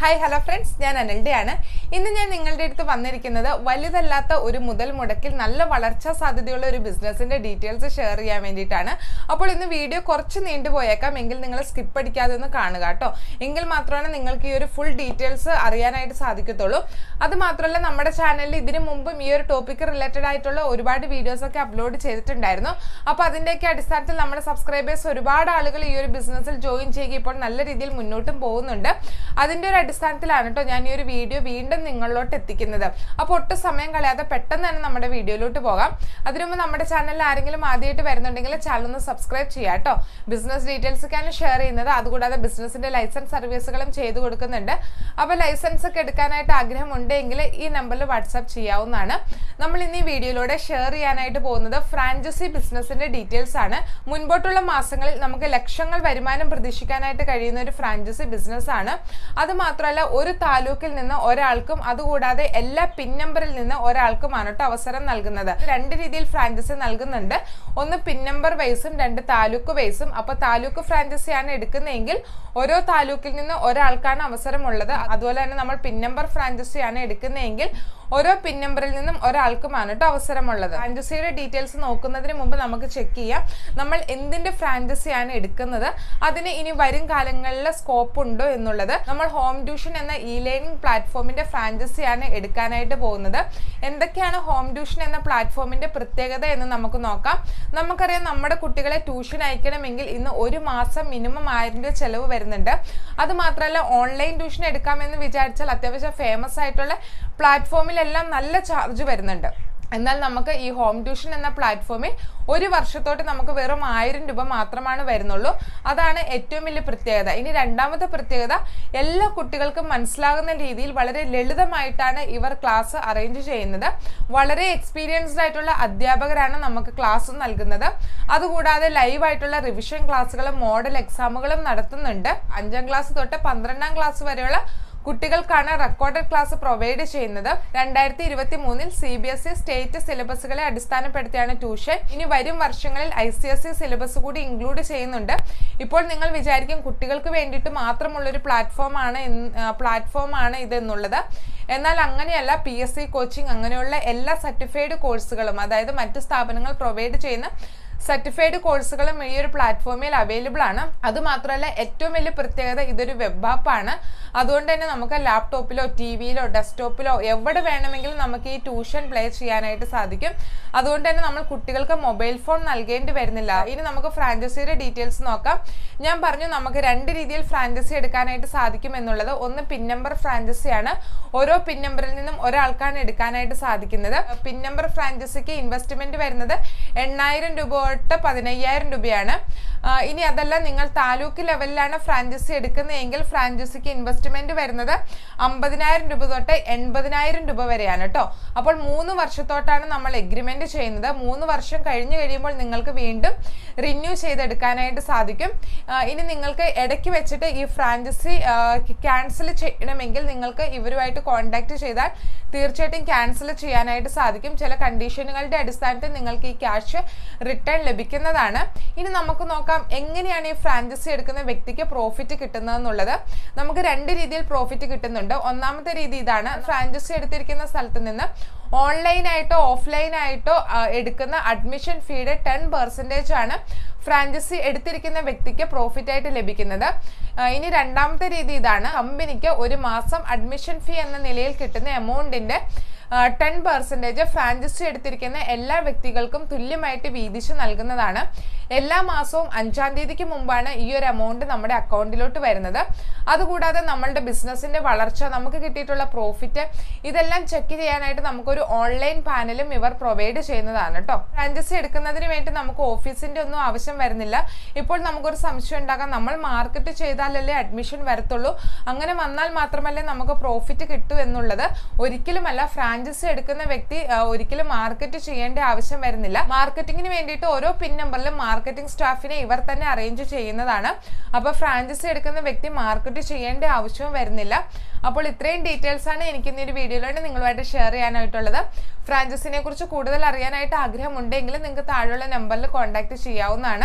hi hello friends ഞാൻ അനൽഡയാണ് ഇന്ന് ഞാൻ നിങ്ങളുടെ അടുത്ത് വന്നിരിക്കുന്നത് വലുതല്ലാത്ത ഒരു മുതൽ മുടക്കിൽ നല്ല വളർച്ചാ സാധ്യതയുള്ള ഒരു ബിസിനസിന്റെ ഡീറ്റെയിൽസ് ഷെയർ ചെയ്യാൻ വേണ്ടിയിട്ടാണ് അപ്പോൾ ഇന്ന് വീഡിയോ കുറച്ച് നീണ്ടുപോയേക്കാം എങ്കിൽ നിങ്ങൾ സ്കിപ്പ് അടിക്കാതെ ഒന്ന് കാണുക കേട്ടോ എങ്കിൽ മാത്രമാണ് നിങ്ങൾക്ക് ഈ ഒരു ഫുൾ ഡീറ്റെയിൽസ് അറിയാനായിട്ട് സാധിക്കത്തുള്ളൂ അത് മാത്രമല്ല നമ്മുടെ ചാനലിൽ ഇതിനു മുമ്പും ഈ ഒരു ടോപ്പിക്ക് റിലേറ്റഡ് ആയിട്ടുള്ള ഒരുപാട് വീഡിയോസ് ഒക്കെ അപ്ലോഡ് ചെയ്തിട്ടുണ്ടായിരുന്നു അപ്പോൾ അതിൻ്റെയൊക്കെ അടിസ്ഥാനത്തിൽ നമ്മുടെ സബ്സ്ക്രൈബേഴ്സ് ഒരുപാട് ആളുകൾ ഈ ഒരു ബിസിനസ്സിൽ ജോയിൻ ചെയ്യുക ഇപ്പോൾ നല്ല രീതിയിൽ മുന്നോട്ടും പോകുന്നുണ്ട് അതിൻ്റെ ഒരു അടിസ്ഥാനത്തിലാണ് കേട്ടോ ഞാൻ ഈ ഒരു വീഡിയോ വീണ്ടും നിങ്ങളിലോട്ട് എത്തിക്കുന്നത് അപ്പോൾ ഒട്ടും സമയം കളയാതെ പെട്ടെന്ന് തന്നെ നമ്മുടെ വീഡിയോയിലോട്ട് പോകാം അതിനു മുമ്പ് നമ്മുടെ ചാനലിൽ ആരെങ്കിലും ആദ്യമായിട്ട് വരുന്നുണ്ടെങ്കിൽ ചാനൽ ഒന്ന് സബ്സ്ക്രൈബ് ചെയ്യാം കേട്ടോ ബിസിനസ് ഡീറ്റെയിൽസ് ഒക്കെയാണ് ഷെയർ ചെയ്യുന്നത് അതുകൂടാതെ ബിസിനസിന്റെ ലൈസൻസ് സർവീസുകളും ചെയ്തു കൊടുക്കുന്നുണ്ട് അപ്പോൾ ലൈസൻസ് ഒക്കെ എടുക്കാനായിട്ട് ആഗ്രഹമുണ്ടെങ്കിൽ ഈ നമ്പറിൽ വാട്സാപ്പ് ചെയ്യാവുന്നതാണ് നമ്മൾ ഇന്ന് ഈ വീഡിയോയിലൂടെ ഷെയർ ചെയ്യാനായിട്ട് പോകുന്നത് ഫ്രാഞ്ചൈസി ബിസിനസിന്റെ ഡീറ്റെയിൽസ് ആണ് മുൻപോട്ടുള്ള മാസങ്ങളിൽ നമുക്ക് ലക്ഷങ്ങൾ വരുമാനം പ്രതീക്ഷിക്കാനായിട്ട് കഴിയുന്ന ഒരു ഫ്രാഞ്ചൈസി ബിസിനസ് ആണ് അത് മാത്രമല്ല ഒരു താലൂക്കിൽ നിന്ന് ഒരാൾക്കും അതുകൂടാതെ എല്ലാ പിൻ നമ്പറിൽ നിന്ന് ഒരാൾക്കുമാണ് കേട്ടോ അവസരം നൽകുന്നത് രണ്ട് രീതിയിൽ ഫ്രാഞ്ചൈസി നൽകുന്നുണ്ട് ഒന്ന് പിൻ നമ്പർ വൈസും രണ്ട് താലൂക്ക് വൈസും അപ്പൊ താലൂക്ക് ഫ്രാഞ്ചൈസിയാണ് എടുക്കുന്നതെങ്കിൽ ഓരോ താലൂക്കിൽ നിന്ന് ഒരാൾക്കാണ് അവസരമുള്ളത് അതുപോലെ തന്നെ നമ്മൾ പിൻ നമ്പർ ഫ്രാഞ്ചൈസിയാണ് എടുക്കുന്നതെങ്കിൽ ഓരോ പിൻ നമ്പറിൽ നിന്നും ഒരാൾക്കുമാണ് കേട്ടോ അവസരമുള്ളത് ഫ്രാഞ്ചൈസിയുടെ ഡീറ്റെയിൽസ് നോക്കുന്നതിന് മുമ്പ് നമുക്ക് ചെക്ക് ചെയ്യാം നമ്മൾ എന്തിന്റെ ഫ്രാഞ്ചൈസിയാണ് എടുക്കുന്നത് അതിന് ഇനി വരും കാലങ്ങളിൽ സ്കോപ്പ് ഉണ്ടോ എന്നുള്ളത് നമ്മൾ ഹോം ട്യൂഷൻ എന്ന ഇ ലേണിംഗ് പ്ലാറ്റ്ഫോമിന്റെ ഫ്രാഞ്ചൈസിയാണ് എടുക്കാനായിട്ട് പോകുന്നത് എന്തൊക്കെയാണ് ഹോം ട്യൂഷൻ എന്ന പ്ലാറ്റ്ഫോമിന്റെ പ്രത്യേകത എന്ന് നമുക്ക് നോക്കാം നമുക്കറിയാം നമ്മുടെ കുട്ടികളെ ട്യൂഷൻ അയക്കണമെങ്കിൽ ഇന്ന് ഒരു മാസം മിനിമം ആയിരം രൂപ ചെലവ് വരുന്നുണ്ട് അത് മാത്രമല്ല ഓൺലൈൻ ട്യൂഷൻ എടുക്കാമെന്ന് വിചാരിച്ചാൽ അത്യാവശ്യം ഫേമസ് ആയിട്ടുള്ള പ്ലാറ്റ്ഫോമിലെല്ലാം നല്ല ചാർജ് വരുന്നുണ്ട് എന്നാൽ നമുക്ക് ഈ ഹോം ട്യൂഷൻ എന്ന പ്ലാറ്റ്ഫോമിൽ ഒരു വർഷത്തോട്ട് നമുക്ക് വെറും ആയിരം രൂപ മാത്രമാണ് വരുന്നുള്ളൂ അതാണ് ഏറ്റവും വലിയ പ്രത്യേകത ഇനി രണ്ടാമത്തെ പ്രത്യേകത എല്ലാ കുട്ടികൾക്കും മനസ്സിലാകുന്ന രീതിയിൽ വളരെ ലളിതമായിട്ടാണ് ഇവർ ക്ലാസ് അറേഞ്ച് ചെയ്യുന്നത് വളരെ എക്സ്പീരിയൻസ്ഡ് ആയിട്ടുള്ള അധ്യാപകരാണ് നമുക്ക് ക്ലാസ് നൽകുന്നത് അതുകൂടാതെ ലൈവ് ആയിട്ടുള്ള റിവിഷൻ ക്ലാസ്സുകളും മോഡൽ എക്സാമുകളും നടത്തുന്നുണ്ട് അഞ്ചാം ക്ലാസ് തൊട്ട് പന്ത്രണ്ടാം ക്ലാസ് വരെയുള്ള കുട്ടികൾക്കാണ് റെക്കോർഡഡ് ക്ലാസ് പ്രൊവൈഡ് ചെയ്യുന്നത് രണ്ടായിരത്തി ഇരുപത്തി മൂന്നിൽ C B S E state സിലബസുകളെ അടിസ്ഥാനപ്പെടുത്തിയാണ് ട്യൂഷൻ ഇനി വരും വർഷങ്ങളിൽ I C S E syllabus കൂടി ഇൻക്ലൂഡ് ചെയ്യുന്നുണ്ട് ഇപ്പോൾ നിങ്ങൾ വിചാരിക്കും കുട്ടികൾക്ക് വേണ്ടിയിട്ട് മാത്രമുള്ളൊരു പ്ലാറ്റ്ഫോമാണ് പ്ലാറ്റ്ഫോമാണ് ഇതെന്നുള്ളത് എന്നാൽ അങ്ങനെയല്ല പി എസ് സി കോച്ചിങ് അങ്ങനെയുള്ള എല്ലാ സർട്ടിഫൈഡ് കോഴ്സുകളും അതായത് മറ്റ് സ്ഥാപനങ്ങൾ പ്രൊവൈഡ് ചെയ്യുന്ന സർട്ടിഫൈഡ് കോഴ്സുകളും ഈ ഒരു പ്ലാറ്റ്ഫോമിൽ അവൈലബിൾ ആണ് അത് മാത്രമല്ല ഏറ്റവും വലിയ പ്രത്യേകത ഇതൊരു വെബ് ആപ്പാണ് അതുകൊണ്ട് തന്നെ നമുക്ക് ലാപ്ടോപ്പിലോ ടി വിയിലോ ഡെസ്ക്ടോപ്പിലോ എവിടെ വേണമെങ്കിലും നമുക്ക് ഈ ട്യൂഷൻ പ്ലേ ചെയ്യാനായിട്ട് സാധിക്കും അതുകൊണ്ട് തന്നെ നമ്മൾ കുട്ടികൾക്ക് മൊബൈൽ ഫോൺ നൽകേണ്ടി വരുന്നില്ല ഇനി നമുക്ക് ഫ്രാഞ്ചൈസിയുടെ ഡീറ്റെയിൽസ് നോക്കാം ഞാൻ പറഞ്ഞു നമുക്ക് രണ്ട് രീതിയിൽ ഫ്രാഞ്ചൈസി എടുക്കാനായിട്ട് സാധിക്കും എന്നുള്ളത് ഒന്ന് പിൻ നമ്പർ ഫ്രാഞ്ചൈസിയാണ് ഓരോ പിൻ നമ്പറിൽ നിന്നും ഒരാൾക്കാണ് എടുക്കാനായിട്ട് സാധിക്കുന്നത് പിൻ നമ്പർ ഫ്രാഞ്ചൈസിക്ക് ഇൻവെസ്റ്റ്മെന്റ് വരുന്നത് എണ്ണായിരം രൂപ തൊട്ട് പതിനയ്യായിരം രൂപയാണ് ഇനി അതല്ല നിങ്ങൾ താലൂക്ക് ലെവലിലാണ് ഫ്രാഞ്ചൈസി എടുക്കുന്നതെങ്കിൽ ഫ്രാഞ്ചൈസിക്ക് ഇൻവെസ്റ്റ്മെന്റ് വരുന്നത് അമ്പതിനായിരം രൂപ തൊട്ട് എൺപതിനായിരം രൂപ വരെയാണ് കേട്ടോ അപ്പോൾ മൂന്ന് വർഷത്തോട്ടാണ് നമ്മൾ എഗ്രിമെന്റ് ചെയ്യുന്നത് മൂന്ന് വർഷം കഴിഞ്ഞു കഴിയുമ്പോൾ നിങ്ങൾക്ക് വീണ്ടും റിന്യൂ ചെയ്തെടുക്കാനായിട്ട് സാധിക്കും ഇനി നിങ്ങൾക്ക് ഇടയ്ക്ക് വെച്ചിട്ട് ഈ ഫ്രാഞ്ചൈസി ക്യാൻസൽ ചെയ്യണമെങ്കിൽ നിങ്ങൾക്ക് ഇവരുമായിട്ട് കോൺടാക്ട് ചെയ്താൽ തീർച്ചയായിട്ടും ക്യാൻസൽ ചെയ്യാനായിട്ട് സാധിക്കും ചില കണ്ടീഷനുകളുടെ അടിസ്ഥാനത്തിൽ നിങ്ങൾക്ക് ഈ ക്യാഷ് റിട്ടേൺ ലഭിക്കുന്നതാണ് ഇനി നമുക്ക് നോക്കാം എങ്ങനെയാണ് ഈ ഫ്രാഞ്ചൈസി എടുക്കുന്ന വ്യക്തിക്ക് പ്രോഫിറ്റ് കിട്ടുന്നതെന്നുള്ളത് നമുക്ക് രണ്ട് രീതിയിൽ പ്രോഫിറ്റ് കിട്ടുന്നുണ്ട് ഒന്നാമത്തെ രീതി ഇതാണ് ഫ്രാഞ്ചൈസി എടുത്തിരിക്കുന്ന സ്ഥലത്ത് നിന്ന് ഓൺലൈനായിട്ടോ ഓഫ്ലൈനായിട്ടോ എടുക്കുന്ന അഡ്മിഷൻ ഫീയുടെ ടെൻ പെർസെൻറ്റേജ് ആണ് ഫ്രാഞ്ചൈസി എടുത്തിരിക്കുന്ന വ്യക്തിക്ക് പ്രോഫിറ്റ് ആയിട്ട് ലഭിക്കുന്നത് ഇനി രണ്ടാമത്തെ രീതി ഇതാണ് കമ്പനിക്ക് ഒരു മാസം അഡ്മിഷൻ ഫീ എന്ന നിലയിൽ കിട്ടുന്ന എമൗണ്ടിന്റെ ടെൻ പെർസെൻറ്റേജ് ഫ്രാഞ്ചൈസി എടുത്തിരിക്കുന്ന എല്ലാ വ്യക്തികൾക്കും തുല്യമായിട്ട് വീതിച്ച് നൽകുന്നതാണ് എല്ലാ മാസവും അഞ്ചാം തീയതിക്ക് മുമ്പാണ് ഈ ഒരു എമൗണ്ട് നമ്മുടെ അക്കൗണ്ടിലോട്ട് വരുന്നത് അതുകൂടാതെ നമ്മളുടെ ബിസിനസിന്റെ വളർച്ച നമുക്ക് കിട്ടിയിട്ടുള്ള പ്രോഫിറ്റ് ഇതെല്ലാം ചെക്ക് ചെയ്യാനായിട്ട് നമുക്കൊരു ഓൺലൈൻ പാനലും ഇവർ പ്രൊവൈഡ് ചെയ്യുന്നതാണ് കേട്ടോ ഫ്രാഞ്ചൈസി എടുക്കുന്നതിന് വേണ്ടി നമുക്ക് ഓഫീസിന്റെ ഒന്നും ആവശ്യം വരുന്നില്ല ഇപ്പോൾ നമുക്കൊരു സംശയം ഉണ്ടാകാം നമ്മൾ മാർക്കറ്റ് ചെയ്താലല്ലേ അഡ്മിഷൻ വരത്തുള്ളൂ അങ്ങനെ വന്നാൽ മാത്രമല്ലേ നമുക്ക് പ്രോഫിറ്റ് കിട്ടൂ എന്നുള്ളത് ഒരിക്കലുമല്ല ഫ്രാഞ്ചൈസി എടുക്കുന്ന വ്യക്തി ഒരിക്കലും മാർക്കറ്റ് ചെയ്യേണ്ട ആവശ്യം വരുന്നില്ല മാർക്കറ്റിംഗിന് വേണ്ടിയിട്ട് ഓരോ പിൻ നമ്പറിലും മാർക്കറ്റിംഗ് സ്റ്റാഫിനെ ഇവർ തന്നെ അറേഞ്ച് ചെയ്യുന്നതാണ് അപ്പോൾ ഫ്രാഞ്ചൈസി എടുക്കുന്ന വ്യക്തി മാർക്കറ്റ് ചെയ്യേണ്ട ആവശ്യവും വരുന്നില്ല അപ്പോൾ ഇത്രയും ഡീറ്റെയിൽസ് ആണ് എനിക്ക് ഇന്ന് ഒരു വീഡിയോയിലൂടെ നിങ്ങളുമായിട്ട് ഷെയർ ചെയ്യാനായിട്ടുള്ളത് ഫ്രാഞ്ചൈസിനെ കുറിച്ച് കൂടുതൽ അറിയാനായിട്ട് ആഗ്രഹമുണ്ടെങ്കിൽ നിങ്ങൾക്ക് താഴെയുള്ള നമ്പറിൽ കോൺടാക്ട് ചെയ്യാവുന്നതാണ്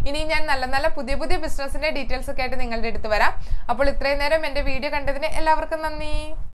ഇനി ഞാൻ നല്ല നല്ല പുതിയ പുതിയ ബിസിനസിന്റെ ഡീറ്റെയിൽസ് ഒക്കെ ആയിട്ട് നിങ്ങളുടെ അടുത്ത് വരാം അപ്പോൾ ഇത്രയും നേരം എൻ്റെ വീഡിയോ കണ്ടതിന് എല്ലാവർക്കും നന്ദി